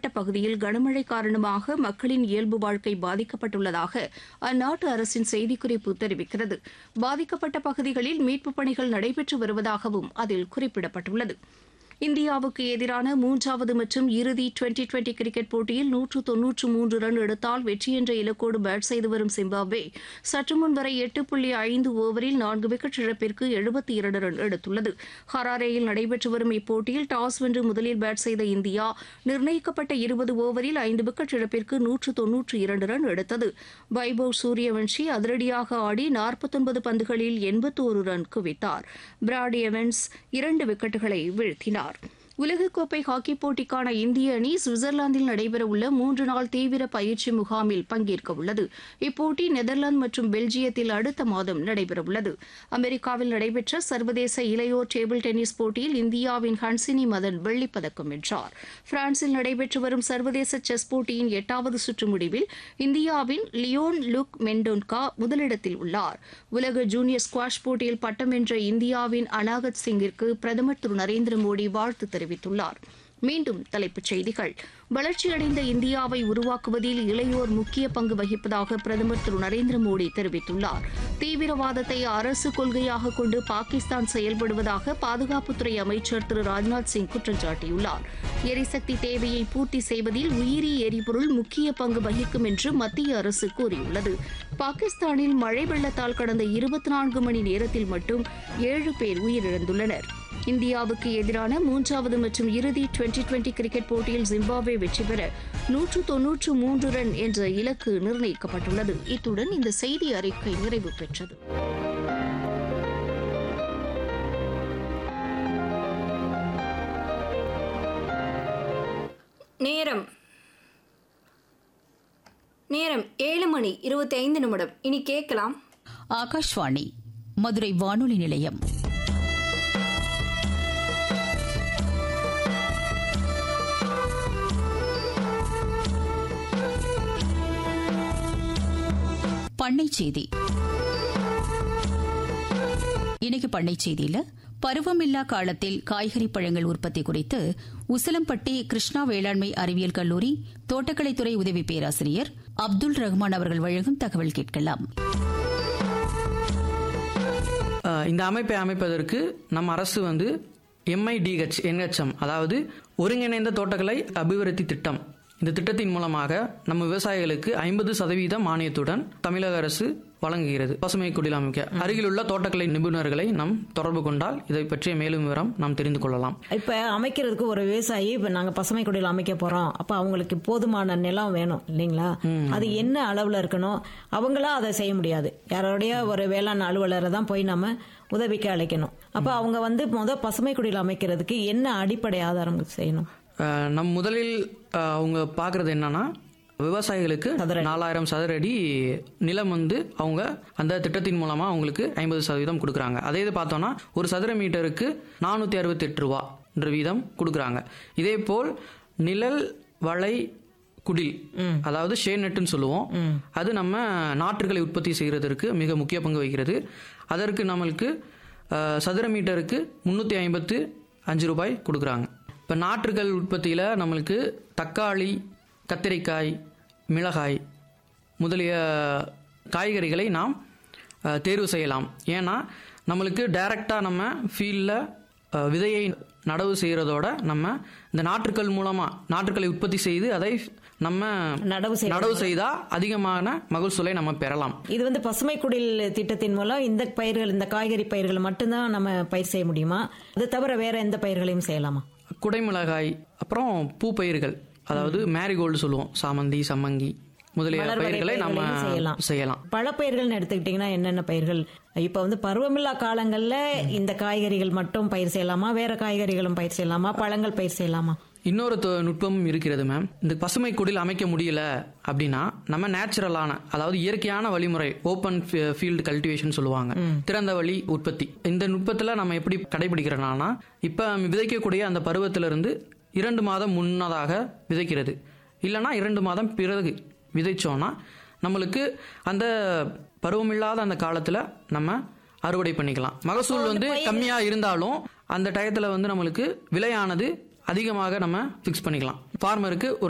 பாதிக்கப்பட்ட பகுதியில் கனமழை காரணமாக மக்களின் இயல்பு வாழ்க்கை பாதிக்கப்பட்டுள்ளதாக அந்நாட்டு அரசின் செய்திக்குறிப்பு தெரிவிக்கிறது பாதிக்கப்பட்ட பகுதிகளில் மீட்புப் பணிகள் நடைபெற்று வருவதாகவும் அதில் குறிப்பிடப்பட்டுள்ளது இந்தியாவுக்கு எதிரான மூன்றாவது மற்றும் இறுதி டுவெண்டி டுவெண்டி கிரிக்கெட் போட்டியில் நூற்று தொன்னூற்று மூன்று ரன் எடுத்தால் வெற்றி என்ற இலக்கோடு பேட் செய்து வரும் சிம்பாப்வே சற்று முன் வரை எட்டு புள்ளி ஐந்து ஓவரில் நான்கு விக்கெட் இழப்பிற்கு எழுபத்தி இரண்டு ரன் எடுத்துள்ளது ஹராரேயில் நடைபெற்று வரும் இப்போட்டியில் டாஸ் வென்று முதலில் பேட் செய்த இந்தியா நிர்ணயிக்கப்பட்ட இருபது ஓவரில் ஐந்து விக்கெட் இழப்பிற்கு நூற்று தொன்னூற்று இரண்டு ரன் எடுத்தது வைபவ் சூரியவன்ஷி அதிரடியாக ஆடி நாற்பத்தொன்பது பந்துகளில் எண்பத்தோரு ரன் குவித்தார் பிராட் எவன்ஸ் இரண்டு விக்கெட்டுகளை வீழ்த்தினார் உலகக்கோப்பை ஹாக்கிப் போட்டிக்கான இந்திய அணி சுவிட்சர்லாந்தில் நடைபெறவுள்ள மூன்று நாள் தீவிர பயிற்சி முகாமில் பங்கேற்க உள்ளது இப்போட்டி நெதர்லாந்து மற்றும் பெல்ஜியத்தில் அடுத்த மாதம் நடைபெறவுள்ளது அமெரிக்காவில் நடைபெற்ற சர்வதேச இளையோர் டேபிள் டென்னிஸ் போட்டியில் இந்தியாவின் ஹன்சினி மதன் வெள்ளிப்பதக்கம் வென்றார் பிரான்சில் நடைபெற்று வரும் சர்வதேச செஸ் போட்டியின் எட்டாவது சுற்று முடிவில் இந்தியாவின் லியோன் லுக் மெண்டோன்கா முதலிடத்தில் உள்ளார் உலக ஜூனியர் ஸ்குவாஷ் போட்டியில் பட்டம் வென்ற இந்தியாவின் அனாகத் சிங்கிற்கு பிரதமர் திரு நரேந்திர மோடி வாழ்த்து தெரிவித்துள்ளார் மீண்டும் தலைப்புச் செய்திகள் வளர்ச்சியடைந்த இந்தியாவை உருவாக்குவதில் இளையோர் முக்கிய பங்கு வகிப்பதாக பிரதமர் திரு நரேந்திர மோடி தெரிவித்துள்ளார் தீவிரவாதத்தை அரசு கொள்கையாக கொண்டு பாகிஸ்தான் செயல்படுவதாக பாதுகாப்புத்துறை அமைச்சர் திரு ராஜ்நாத் சிங் குற்றம் சாட்டியுள்ளார் எரிசக்தி தேவையை பூர்த்தி செய்வதில் உயிரி எரிபொருள் முக்கிய பங்கு வகிக்கும் என்று மத்திய அரசு கூறியுள்ளது பாகிஸ்தானில் மழை வெள்ளத்தால் கடந்த இருபத்தி நான்கு மணி நேரத்தில் மட்டும் ஏழு பேர் உயிரிழந்துள்ளனர் இந்தியாவுக்கு எதிரான மூன்றாவது மற்றும் இறுதி டுவெண்டி டுவெண்டி கிரிக்கெட் போட்டியில் ஜிம்பாப்வே வெற்றி பெற நூற்று தொன்னூற்று மூன்று ரன் என்ற இலக்கு நிர்ணயிக்கப்பட்டுள்ளது இத்துடன் இந்த செய்தி அறிக்கை நிறைவு பெற்றது நேரம் நேரம் ஏழு மணி இருபத்தி ஐந்து நிமிடம் இனி கேட்கலாம் ஆகாஷ்வாணி மதுரை வானொலி நிலையம் பண்ணை செய்தி இன்னைக்கு பண்ணை செய்தியில பருவமில்லா காலத்தில் காய்கறி பழங்கள் உற்பத்தி குறித்து உசிலம்பட்டி கிருஷ்ணா வேளாண்மை அறிவியல் கல்லூரி தோட்டக்கலைத்துறை உதவி பேராசிரியர் அப்துல் ரஹ்மான் அவர்கள் வழங்கும் தகவல் கேட்கலாம் அஹ் இந்த அமைப்பை அமைப்பதற்கு நம் அரசு வந்து எம்ஐடிஹெச் என்ஹெச்எம் அதாவது ஒருங்கிணைந்த தோட்டக்கலை அபிவிருத்தி திட்டம் இந்த திட்டத்தின் மூலமாக நம்ம விவசாயிகளுக்கு ஐம்பது சதவீத மானியத்துடன் தமிழக அரசு வழங்குகிறது பசுமை குடில் அமைக்க அருகிலுள்ள தோட்டக்கலை நிபுணர்களை நாம் தொடர்பு கொண்டால் இதை பற்றிய மேலும் விவரம் நாம் தெரிந்து கொள்ளலாம் இப்ப அமைக்கிறதுக்கு ஒரு விவசாயி இப்ப நாங்க பசுமை குடியில் அமைக்க போறோம் அப்ப அவங்களுக்கு போதுமான நிலம் வேணும் இல்லைங்களா அது என்ன அளவுல இருக்கணும் அவங்களா அதை செய்ய முடியாது யாரோடைய ஒரு வேளாண் அலுவலரை தான் போய் நம்ம உதவிக்கு அழைக்கணும் அப்ப அவங்க வந்து முத பசுமை குடியில் அமைக்கிறதுக்கு என்ன அடிப்படை ஆதாரம் செய்யணும் அஹ் நம் முதலில் அஹ் அவங்க பார்க்கறது என்னன்னா விவசாயிகளுக்கு நாலாயிரம் சதுர அடி நிலம் வந்து அவங்க அந்த திட்டத்தின் மூலமா அவங்களுக்கு ஐம்பது சதவீதம் கொடுக்குறாங்க அதே இது பார்த்தோம்னா ஒரு சதுர மீட்டருக்கு நானூத்தி அறுபத்தி எட்டு ரூபா என்ற வீதம் கொடுக்குறாங்க இதே போல் நிழல் வளை குடில் அதாவது ஷே நெட்டுன்னு சொல்லுவோம் அது நம்ம நாற்றுகளை உற்பத்தி செய்கிறதற்கு மிக முக்கிய பங்கு வகிக்கிறது அதற்கு நம்மளுக்கு அஹ், சதுர மீட்டருக்கு முந்நூற்றி ஐம்பத்து அஞ்சு ரூபாய் கொடுக்குறாங்க இப்போ நாற்றுகள் உற்பத்தியில் நம்மளுக்கு தக்காளி கத்திரிக்காய் மிளகாய் முதலிய காய்கறிகளை நாம் அஹ், தேர்வு செய்யலாம் ஏன்னா நம்மளுக்கு டைரெக்டாக நம்ம ஃபீல்டில் விதையை நடவு செய்கிறதோட நம்ம இந்த நாற்றுக்கள் மூலமாக நாற்றுக்களை உற்பத்தி செய்து அதை நம்ம நடவு செய்வது நடவு செய்தால் அதிகமான மகசூலை நம்ம பெறலாம் இது வந்து பசுமை குடில் திட்டத்தின் மூலம் இந்த பயிர்கள் இந்த காய்கறி பயிர்கள் மட்டும்தான் நம்ம பயிர் செய்ய முடியுமா அது தவிர வேற எந்த பயிர்களையும் செய்யலாமா குடைமிளகாய் அப்புறம் பூ பயிர்கள் அதாவது மேரிகோல்டு சொல்லுவோம் சாமந்தி சம்மங்கி முதலிய மலர் வகை பயிர்களை நம்ம பயிர்களையும் செய்யலாம். செய்யலாம் பழப்பயிர்கள்னு எடுத்துக்கிட்டீங்கன்னா என்னென்ன பயிர்கள் இப்ப வந்து பருவமில்லா காலங்கள்ல இந்த காய்கறிகள் மட்டும் பயிர் செய்யலாமா வேற காய்கறிகளும் பயிர் செய்யலாமா பழங்கள் பயிர் செய்யலாமா இன்னொரு தொ- நுட்பமும் இருக்கிறது மேம் இந்த பசுமை குடில் அமைக்க முடியல அப்படின்னா நம்ம நேச்சுரலான அதாவது இயற்கையான வழிமுறை ஓப்பன் ஃபீல்டு கல்டிவேஷன் சொல்லுவாங்க திறந்த வழி உற்பத்தி இந்த நுட்பத்துல நம்ம எப்படி கடைபிடிக்கிறோம்னா இப்ப விதைக்கக்கூடிய அந்த பருவத்திலிருந்து இரண்டு மாதம் முன்னதாக விதைக்கிறது இல்லைன்னா இரண்டு மாதம் பிறகு விதைச்சோன்னா நம்மளுக்கு அந்த பருவமில்லாத அந்த காலத்துல நம்ம அறுவடை பண்ணிக்கலாம் மகசூல் வந்து கம்மியா இருந்தாலும் அந்த டயத்துல வந்து நம்மளுக்கு விலையானது அதிகமாக நம்ம ஃபிக்ஸ் பண்ணிக்கலாம் ஃபார்மருக்கு ஒரு